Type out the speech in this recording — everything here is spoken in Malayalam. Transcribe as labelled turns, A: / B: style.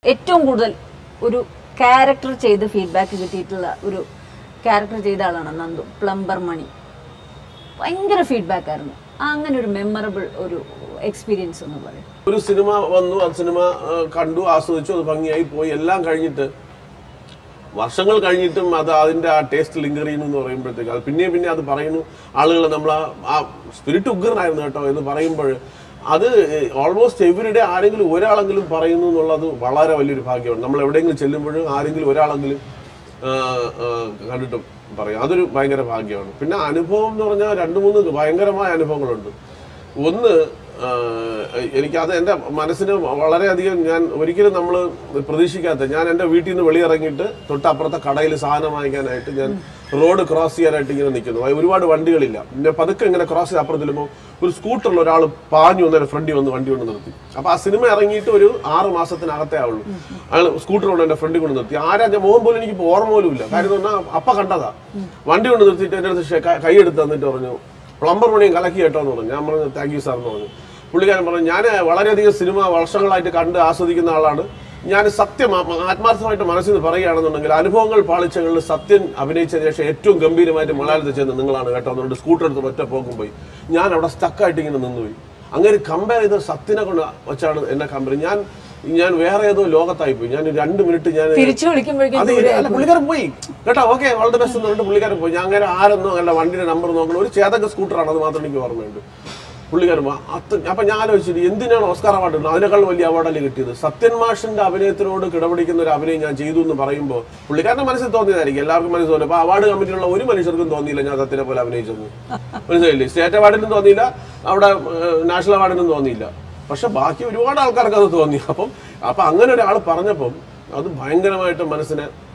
A: ഏറ്റവും കൂടുതൽ ഒരു ക്യാരക്ടർ ചെയ്ത് ഫീഡ്ബാക്ക് കിട്ടിയിട്ടുള്ള ഒരു ക്യാരക്ടർ ചെയ്ത ആളാണ് നന്ദു പ്ലംബർ മണി ഭയങ്കര ഫീഡ്ബാക്ക് ആയിരുന്നു ആ അങ്ങനെ ഒരു മെമ്മറബിൾ ഒരു എക്സ്പീരിയൻസ് എന്ന് പറയും
B: ഒരു സിനിമ വന്നു ആ സിനിമ ആ, കണ്ടു ആസ്വദിച്ചു അത് ഭംഗിയായി പോയി എല്ലാം കഴിഞ്ഞിട്ട് വർഷങ്ങൾ കഴിഞ്ഞിട്ടും അത് അതിന്റെ ആ ടേസ്റ്റ് ലിങ്കർ ചെയ്യുന്നു എന്ന് പറയുമ്പോഴത്തേക്ക് അത് പിന്നെ പിന്നെ അത് പറയുന്നു ആളുകൾ നമ്മൾ ആ- ആ സ്പിരിറ്റ് ഉഗ്രനായിരുന്നു കേട്ടോ എന്ന് പറയുമ്പോൾ അത് ഓൾമോസ്റ്റ് എവരിഡേ ആരെങ്കിലും ഒരാളെങ്കിലും പറയുന്നു എന്നുള്ളത് വളരെ വലിയൊരു ഭാഗ്യമാണ് നമ്മൾ എവിടെയെങ്കിലും ചെല്ലുമ്പോഴും ആരെങ്കിലും ഒരാളെങ്കിലും ആ, ആ, കണ്ടിട്ടും പറയും അതൊരു ഭയങ്കര ഭാഗ്യമാണ് പിന്നെ അനുഭവം എന്ന് പറഞ്ഞാൽ രണ്ട് മൂന്ന് ഭയങ്കരമായ അനുഭവങ്ങളുണ്ട് ഒന്ന് ആ, എനിക്കത് എൻ്റെ മനസ്സിന് വളരെയധികം ഞാൻ ഒരിക്കലും നമ്മൾ പ്രതീക്ഷിക്കാത്ത ഞാൻ എൻ്റെ വീട്ടിൽ നിന്ന് വെളിയിറങ്ങിയിട്ട് തൊട്ടപ്പുറത്തെ കടയിൽ സാധനം വാങ്ങിക്കാനായിട്ട് ഞാൻ റോഡ് ക്രോസ് ചെയ്യാനായിട്ട് ഇങ്ങനെ നിൽക്കുന്നു വ- ഒരുപാട് വണ്ടികളില്ല പിന്നെ പതുക്കെ ഇങ്ങനെ ക്രോസ് ചെയ്ത് അപ്പുറത്ത് ചെല്ലുമ്പോൾ ഒരു സ്കൂട്ടറിൽ ഒരാൾ പാഞ്ഞു വന്നേരം ഫ്രണ്ടിൽ വന്ന് വണ്ടി കൊണ്ട് നിർത്തി അപ്പോൾ ആ സിനിമ ഇറങ്ങിയിട്ട് ഒരു ആറ് മാസത്തിനകത്തേ ആവുള്ളൂ അയാൾ സ്കൂട്ടർ കൊണ്ട് എൻ്റെ ഫ്രണ്ടിൽ കൊണ്ട് നിർത്തി ആരാ ഞാൻ മോഹൻ പോലും എനിക്ക് ഓർമ്മ പോലും ഇല്ല കാര്യം എന്ന് പറഞ്ഞാൽ അപ്പ കണ്ടതാ വണ്ടി കൊണ്ട് നിർത്തിയിട്ട് എൻ്റെ അടുത്ത് ഷെ- ക- കൈയെടുത്ത് തന്നിട്ട് പറഞ്ഞു പ്ലംബർ പണിയും കലക്കി കേട്ടോ എന്ന് പറഞ്ഞു ഞാൻ പറഞ്ഞു താങ്ക് യു സാർ എന്ന് പറഞ്ഞു പുള്ളിക്കാരൻ പറഞ്ഞു ഞാൻ വളരെയധികം സിനിമ വർഷങ്ങളായിട്ട് കണ്ട് ആസ്വദിക്കുന്ന ആളാണ് ഞാൻ സത്യം ആ- ആത്മാർത്ഥമായിട്ട് മനസ്സിൽ നിന്ന് പറയുകയാണെന്നുണ്ടെങ്കിൽ അനുഭവങ്ങൾ പാളിച്ചകളിൽ സത്യൻ അഭിനയിച്ചതിന് ശേഷം ഏറ്റവും ഗംഭീരമായിട്ട് മലയാളത്തിൽ ചെന്ന് നിങ്ങളാണ് കേട്ടോ എന്നുകൊണ്ട് സ്കൂട്ടർ എടുത്ത് ഒറ്റ പോക്കും പോയി ഞാൻ അവിടെ സ്റ്റക്കായിട്ട് ഇങ്ങനെ നിന്നുപോയി അങ്ങനെ കമ്പയർ ചെയ്ത് സത്യനെ കൊണ്ട് വെച്ചാണ് എന്നെ കമ്പയർ ഞാൻ ഞാൻ വേറെ ഏതോ ലോകത്തായി പോയി ഞാൻ രണ്ട് മിനിറ്റ് ഞാൻ
A: തിരിച്ചു വിളിക്കുമ്പോഴേക്കും
B: അത് അല്ല പുള്ളിക്കാരൻ പോയി കേട്ടോ ഓക്കെ വളരെ ബെസ്റ്റ് എന്ന് പറഞ്ഞിട്ട് പുള്ളിക്കാരൻ പോയി ഞാൻ അങ്ങനെ ആരെന്നോ അല്ല വണ്ടിയുടെ നമ്പർ നോക്കണം ഒരു ചേതക സ്കൂട്ടറാണ് അത് മാത്രം എനിക്ക് ഓർമ്മയുണ്ട് പുള്ളിക്കാരൻ പോയി. അത്ര അപ്പൊ ഞാൻ ആലോചിച്ചിട്ട് എന്തിനാണ് ഓസ്കാർ അവാർഡ് കിട്ടുന്നത് അതിനേക്കാൾ വലിയ അവാർഡല്ലേ കിട്ടിയത് സത്യൻ മാഷിന്റെ അഭിനയത്തിനോട് കിടപിടിക്കുന്ന ഒരു അഭിനയം ഞാൻ ചെയ്തു എന്ന് പറയുമ്പോൾ പുള്ളിക്കാരന്റെ മനസ്സിൽ തോന്നിയതായിരിക്കും എല്ലാവർക്കും മനസ്സിൽ തോന്നി അപ്പൊ അവാർഡ് കമ്മിറ്റിയിലുള്ള ഒരു മനുഷ്യർക്കും തോന്നിയില്ല ഞാൻ സത്യനെ പോലെ അഭിനയിച്ചെന്ന് മനസ്സിലായില്ലേ സ്റ്റേറ്റ് അവാർഡിനും തോന്നിയില്ല അവിടെ നാഷണൽ അവാർഡിനും തോന്നിയില്ല പക്ഷെ ബാക്കി ഒരുപാട് ആൾക്കാർക്ക് അത് തോന്നി അപ്പം അപ്പൊ അങ്ങനെ ഒരാൾ പറഞ്ഞപ്പം അത് ഭയങ്കരമായിട്ട് മനസ്സിനെ